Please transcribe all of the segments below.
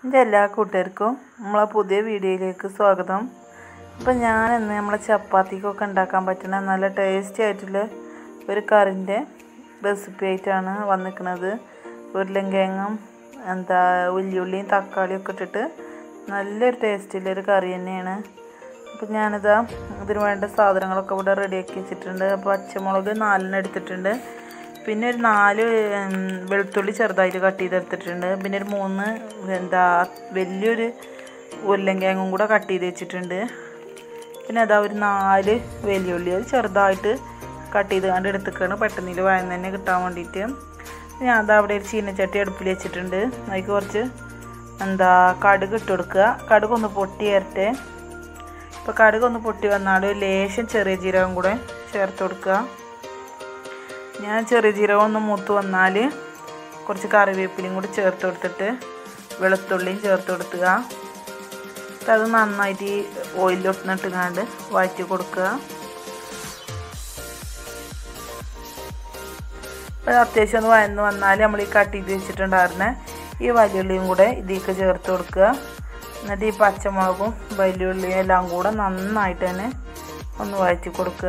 എൻ്റെ എല്ലാ കൂട്ടുകാർക്കും നമ്മളെ പുതിയ വീഡിയോയിലേക്ക് സ്വാഗതം അപ്പം ഞാനിന്ന് നമ്മളെ ചപ്പാത്തിക്കൊക്കെ ഉണ്ടാക്കാൻ പറ്റുന്ന നല്ല ടേസ്റ്റി ആയിട്ടുള്ള ഒരു കറിൻ്റെ റെസിപ്പി ആയിട്ടാണ് വന്നിരിക്കുന്നത് ഉരുളൻകിഴങ്ങും എന്താ ഉള്ളിയുള്ളിയും തക്കാളിയും ഒക്കെ ഇട്ടിട്ട് നല്ലൊരു ടേസ്റ്റുള്ളൊരു കറി തന്നെയാണ് അപ്പം ഞാനിതാ ഇതിന് വേണ്ട സാധനങ്ങളൊക്കെ ഇവിടെ റെഡിയാക്കി വെച്ചിട്ടുണ്ട് അപ്പോൾ പച്ചമുളക് നാലെണ്ണം എടുത്തിട്ടുണ്ട് പിന്നെ ഒരു നാല് ഉം, വെളുത്തുള്ളി ചെറുതായിട്ട് കട്ട് ചെയ്തെടുത്തിട്ടുണ്ട് പിന്നെ ഒരു മൂന്ന് എന്താ വലിയൊരു ഉരുളൻകിഴങ്ങും കൂടെ കട്ട് ചെയ്ത് വെച്ചിട്ടുണ്ട് പിന്നെ അതാ ഒരു നാല് വലിയുള്ളി അത് ചെറുതായിട്ട് കട്ട് ചെയ്ത് കണ്ട് എടുത്തിക്കാണ് പെട്ടെന്ന് ഇതിൽ വഴന്ന് തന്നെ കിട്ടാൻ വേണ്ടിയിട്ട് ഞാൻ അതാ അവിടെ ഒരു ചീനച്ചട്ടി അടുപ്പിൽ വെച്ചിട്ടുണ്ട് അതിക്ക് കുറച്ച് എന്താ കടുക് ഇട്ട് കൊടുക്കുക കടുക് ഒന്ന് പൊട്ടി വരട്ടെ ഇപ്പോൾ കടുക് ഒന്ന് പൊട്ടി വന്നാൽ ഒരു ലേശം ചെറിയ ജീരകം കൂടെ ചേർത്ത് കൊടുക്കുക ഞാൻ ചെറിയ ജീരകം ഒന്ന് മൂത്ത് വന്നാൽ കുറച്ച് കറിവേപ്പിലയും കൂടി ചേർത്ത് കൊടുത്തിട്ട് വെളുത്തുള്ളിയും ചേർത്ത് കൊടുക്കുക എന്നിട്ട് അത് നന്നായിട്ട് ഓയിലൊട്ടിനിട്ടുങ്ങാണ്ട് വഴറ്റി കൊടുക്കുക അപ്പോൾ അത്യാവശ്യം ഒന്ന് വഴന്ന് വന്നാൽ നമ്മൾ ഈ കട്ട് ചെയ്ത് വെച്ചിട്ടുണ്ടായിരുന്ന ഈ വലിയുള്ളിയും കൂടെ ഇതിലേക്ക് ചേർത്ത് കൊടുക്കുക എന്നിട്ട് ഈ പച്ചമുളകും വലിയുള്ളിയും എല്ലാം കൂടെ നന്നായിട്ട് തന്നെ ഒന്ന് വഴറ്റി കൊടുക്കുക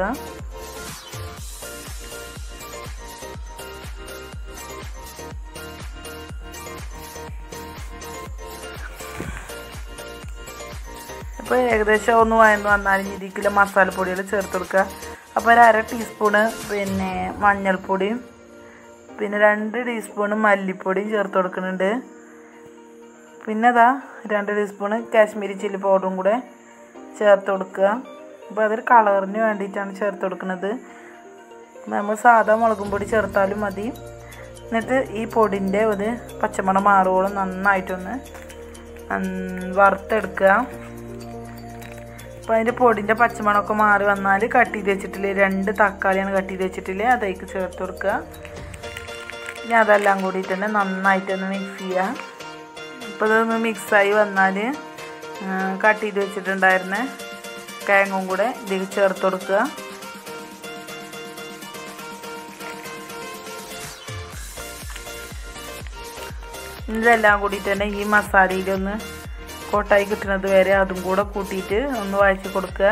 അപ്പോൾ ഏകദേശം ഒന്ന് വഴന്ന് വന്നാൽ ഇതിലേക്കുള്ള മസാലപ്പൊടികൾ ചേർത്ത് കൊടുക്കുക അപ്പോൾ ഒരു അര ടീസ്പൂണ് പിന്നെ മഞ്ഞൾപ്പൊടിയും പിന്നെ രണ്ട് ടീസ്പൂണ് മല്ലിപ്പൊടിയും ചേർത്ത് കൊടുക്കുന്നുണ്ട് പിന്നെ അതാ രണ്ട് ടീസ്പൂണ് കാശ്മീരി ചില്ലി പൗഡറും കൂടെ ചേർത്ത് കൊടുക്കുക അപ്പോൾ അതൊരു കളറിന് വേണ്ടിയിട്ടാണ് ചേർത്ത് കൊടുക്കുന്നത് നമ്മൾ സാധാ മുളകും പൊടി ചേർത്താലും മതി എന്നിട്ട് ഈ പൊടിൻ്റെ ഒരു പച്ചമണം മാറുവോളം നന്നായിട്ടൊന്ന് ഉം, വറുത്തെടുക്കുക അപ്പോൾ അതിൻ്റെ പൊടിൻ്റെ പച്ചമണമൊക്കെ മാറി വന്നാൽ കട്ട് ചെയ്ത് വെച്ചിട്ടില്ലേ രണ്ട് തക്കാളിയാണ് കട്ട് ചെയ്ത് വെച്ചിട്ടില്ലേ അതേക്ക് ചേർത്ത് കൊടുക്കുക ഇനി അതെല്ലാം കൂടിയിട്ട് തന്നെ നന്നായിട്ടൊന്ന് മിക്സ് ചെയ്യുക ഇപ്പോൾ ഇതൊന്ന് മിക്സായി വന്നാൽ കട്ട് ചെയ്ത് വെച്ചിട്ടുണ്ടായിരുന്ന കിഴങ്ങും കൂടെ ഇതിൽ ചേർത്ത് കൊടുക്കുക ഇതെല്ലാം കൂടിയിട്ട് തന്നെ ഈ മസാലയിലൊന്ന് കോട്ടായി കിട്ടുന്നത് വരെ അതും കൂടെ കൂട്ടിയിട്ട് ഒന്ന് വഴറ്റി കൊടുക്കുക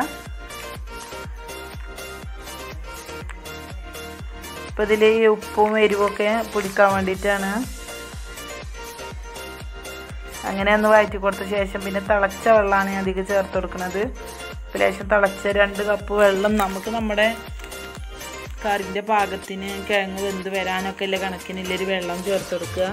ഇപ്പം ഇതിൽ ഈ ഉപ്പും എരിവൊക്കെ പിടിക്കാൻ വേണ്ടിയിട്ടാണ് അങ്ങനെ ഒന്ന് വഴറ്റി കൊടുത്ത ശേഷം പിന്നെ തിളച്ച വെള്ളമാണ് ഞാൻ അധികം ചേർത്ത് കൊടുക്കുന്നത് ഇപ്പം ലേശം തിളച്ച രണ്ട് കപ്പ് വെള്ളം നമുക്ക് നമ്മുടെ കറിൻ്റെ പാകത്തിന് കിഴങ്ങ് വെന്ത് വരാനൊക്കെ ഉള്ള കണക്കിനുള്ളൊരു വെള്ളം ചേർത്ത് കൊടുക്കുക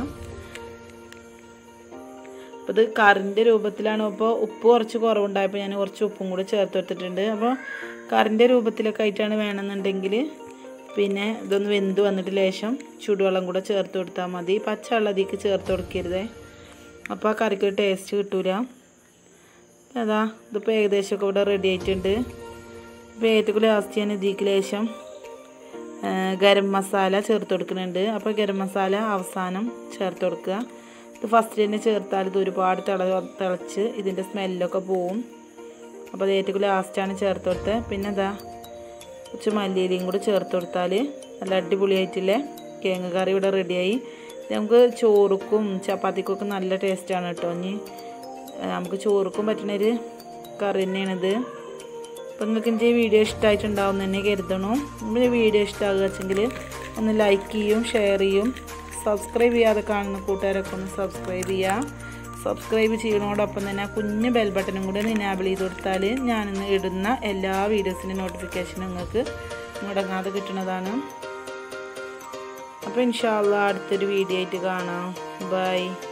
അപ്പോൾ ഇത് കറിൻ്റെ രൂപത്തിലാണ് ഇപ്പോൾ ഉപ്പ് കുറച്ച് കുറവുണ്ടായപ്പോൾ ഞാൻ കുറച്ച് ഉപ്പും കൂടി ചേർത്ത് കൊടുത്തിട്ടുണ്ട് അപ്പോൾ കറിൻ്റെ രൂപത്തിലൊക്കെ ആയിട്ടാണ് വേണമെന്നുണ്ടെങ്കിൽ പിന്നെ ഇതൊന്ന് വെന്ത് വന്നിട്ട് ലേശം ചൂടുവെള്ളം കൂടെ ചേർത്ത് കൊടുത്താൽ മതി പച്ചവെള്ളം അതിലേക്ക് ചേർത്ത് കൊടുക്കരുതേ അപ്പോൾ ആ കറിക്ക് ടേസ്റ്റ് കിട്ടൂല അതാ ഇതിപ്പോൾ ഏകദേശമൊക്കെ ഇവിടെ റെഡി ആയിട്ടുണ്ട് ഇപ്പോൾ ഏറ്റവും ലാസ്റ്റ് ഞാൻ ഇതിലേക്ക് ലേശം ആ, ഗരം മസാല ചേർത്ത് കൊടുക്കുന്നുണ്ട് അപ്പോൾ ഗരം മസാല അവസാനം ചേർത്ത് കൊടുക്കുക ഇത് ഫസ്റ്റ് തന്നെ ചേർത്താൽ ഇത് ഒരുപാട് തിള തിളച്ച് ഇതിൻ്റെ സ്മെല്ലൊക്കെ പോവും അപ്പോൾ അത് ഏറ്റവും ലാസ്റ്റാണ് ചേർത്ത് കൊടുത്തത് പിന്നെ ഇതാ കുറച്ച് മല്ലിയിലയും കൂടി ചേർത്ത് കൊടുത്താൽ നല്ല അടിപൊളിയായിട്ടില്ലേ കിഴങ്ങ് കറി ഇവിടെ റെഡിയായി ഇത് നമുക്ക് ചോറുക്കും ചപ്പാത്തിക്കൊക്കെ നല്ല ടേസ്റ്റാണ് കേട്ടോ ഇനി ആ, നമുക്ക് ചോറുക്കും പറ്റുന്നൊരു കറി തന്നെയാണിത് അപ്പോൾ നിങ്ങൾക്ക് എൻ്റെ വീഡിയോ ഇഷ്ടമായിട്ടുണ്ടാവും തന്നെ കരുതണം നമ്മുടെ വീഡിയോ ഇഷ്ടമാകുക വെച്ചെങ്കിൽ ഒന്ന് ലൈക്ക് ചെയ്യും ഷെയർ ചെയ്യും സബ്സ്ക്രൈബ് ചെയ്യാതെ കാണുന്ന കൂട്ടുകാരൊക്കെ ഒന്ന് സബ്സ്ക്രൈബ് ചെയ്യുക സബ്സ്ക്രൈബ് ചെയ്യണോടൊപ്പം തന്നെ ആ കുഞ്ഞ് ബെൽ ബട്ടണും കൂടി ഒന്ന് ഇനാബിൾ ചെയ്ത് കൊടുത്താൽ ഞാനിന്ന് ഇടുന്ന എല്ലാ വീഡിയോസിൻ്റെ നോട്ടിഫിക്കേഷൻ നിങ്ങൾക്ക് മുടങ്ങാതെ കിട്ടുന്നതാണ് അപ്പോൾ ഇൻഷാല്ല അടുത്തൊരു വീഡിയോ ആയിട്ട് കാണാം ബൈ